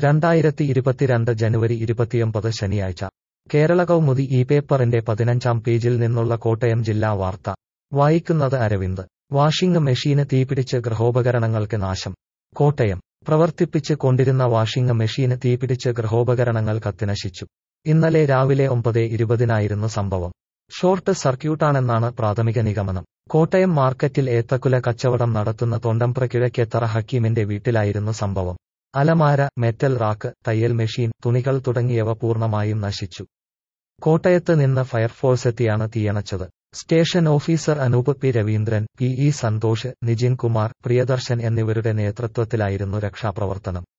രണ്ടായിരത്തി ഇരുപത്തിരണ്ട് ജനുവരി ഇരുപത്തിയൊമ്പത് ശനിയാഴ്ച കേരള കൗമുദി ഈ പേപ്പറിന്റെ പതിനഞ്ചാം പേജിൽ നിന്നുള്ള കോട്ടയം ജില്ലാ വാർത്ത വായിക്കുന്നത് അരവിന്ദ് വാഷിംഗ് മെഷീന് തീപിടിച്ച് ഗൃഹോപകരണങ്ങൾക്ക് നാശം കോട്ടയം പ്രവർത്തിപ്പിച്ച് കൊണ്ടിരുന്ന വാഷിംഗ് മെഷീന് തീപിടിച്ച് ഗൃഹോപകരണങ്ങൾ കത്തിനശിച്ചു ഇന്നലെ രാവിലെ ഒമ്പത് ഇരുപതിനായിരുന്നു സംഭവം ഷോർട്ട് സർക്യൂട്ടാണെന്നാണ് പ്രാഥമിക നിഗമനം കോട്ടയം മാർക്കറ്റിൽ ഏത്തക്കുല കച്ചവടം നടത്തുന്ന തൊണ്ടംപ്ര കിഴക്കേത്തറ ഹക്കീമിന്റെ വീട്ടിലായിരുന്നു സംഭവം അലമാര മെറ്റൽ റാക്ക് തയ്യൽ മെഷീൻ തുണികൾ തുടങ്ങിയവ പൂർണ്ണമായും നശിച്ചു കോട്ടയത്ത് നിന്ന് ഫയർഫോഴ്സ് എത്തിയാണ് തീയണച്ചത് station officer Anoop P Raveendran P E Santhosh Nijin Kumar Priyadarshan എന്നിവരുടെ നേതൃത്വത്തിലായിരുന്നു രക്ഷാപ്രവർത്തനം